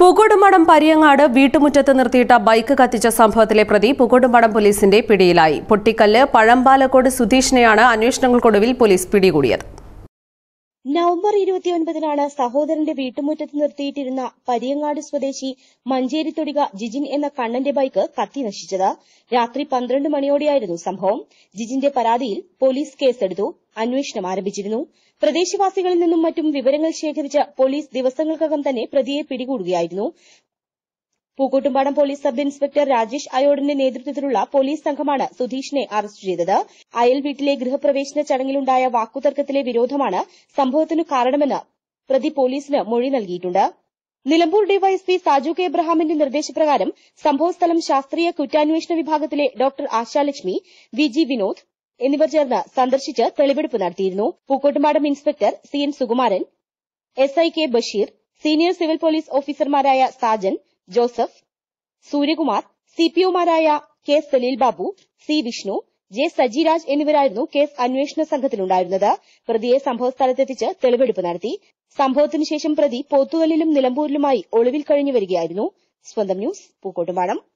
പൂക്കോട്ടുംപാടം പരിയങ്ങാട് വീട്ടുമുറ്റത്ത് നിർത്തിയിട്ട ബൈക്ക് കത്തിച്ച സംഭവത്തിലെ പ്രതി പൂക്കോട്ടുംപാടം പോലീസിന്റെ പിടിയിലായി പൊട്ടിക്കല്ല് പഴമ്പാലക്കോട് സുധീഷിനെയാണ് അന്വേഷണങ്ങൾക്കൊടുവിൽ പോലീസ് പിടികൂടിയത് നവംബർ ഇരുപത്തിയൊൻപതിനാണ് സഹോദരന്റെ വീട്ടുമുറ്റത്ത് നിർത്തിയിട്ടിരുന്ന പരിയങ്ങാട് സ്വദേശി മഞ്ചേരിത്തൊടിക ജിജിൻ എന്ന കണ്ണന്റെ ബൈക്ക് കത്തി നശിച്ചത് രാത്രി പന്ത്രണ്ട് മണിയോടെയായിരുന്നു സംഭവം ജിജിന്റെ പരാതിയിൽ പോലീസ് കേസെടുത്തു അന്വേഷണം ആരംഭിച്ചിരുന്നു പ്രദേശവാസികളിൽ നിന്നും മറ്റും വിവരങ്ങൾ ശേഖരിച്ച് പോലീസ് ദിവസങ്ങൾക്കകം തന്നെ പ്രതിയെ പിടികൂടുകയായിരുന്നു Pookkottumpadam police sub inspector Rajesh അയോഡിന്റെ നേതൃത്വത്തിലുള്ള പോലീസ് സംഘമാണ് സുധീഷിനെ അറസ്റ്റ് ചെയ്തത് അയൽ വീട്ടിലെ ഗൃഹപ്രവേശന ചടങ്ങിലുണ്ടായ വാക്കുതർക്കത്തിലെ വിരോധമാണ് സംഭവത്തിനു കാരണമെന്ന് പ്രതി പോലീസിന് മൊഴി നൽകിയിട്ടുണ്ട് നിലമ്പൂർ ഡിവൈഎസ്പി സാജു കെ എബ്രഹാമിന്റെ നിർദ്ദേശപ്രകാരം സംഭവസ്ഥലം ശാസ്ത്രീയ കുറ്റാന്വേഷണ വിഭാഗത്തിലെ doctor Ashalakshmi V G Vinod എന്നിവർ ചേർന്ന് സന്ദർശിച്ച് തെളിവെടുപ്പ് നടത്തിയിരുന്നു Pookkottumpadam inspector C N Sukumaran S I K Basheer senior civil police ഓഫീസർമാരായ സാജൻ ജോസഫ് സൂര്യകുമാർ സിപിഒമാരായ K Saleel Babu C Vishnu J Sajiraj എന്നിവരായിരുന്നു കേസ് അന്വേഷണ സംഘത്തിലുണ്ടായിരുന്നത് പ്രതിയെ സംഭവസ്ഥലത്തെത്തിച്ച് തെളിവെടുപ്പ് നടത്തി സംഭവത്തിനു ശേഷം പ്രതി പോത്തുകല്ലിലും നിലമ്പൂരിലുമായി ഒളിവിൽ കഴിഞ്ഞു വരികയായിരുന്നു സ്വന്തം ന്യൂസ് പൂക്കോട്ടുംപാടം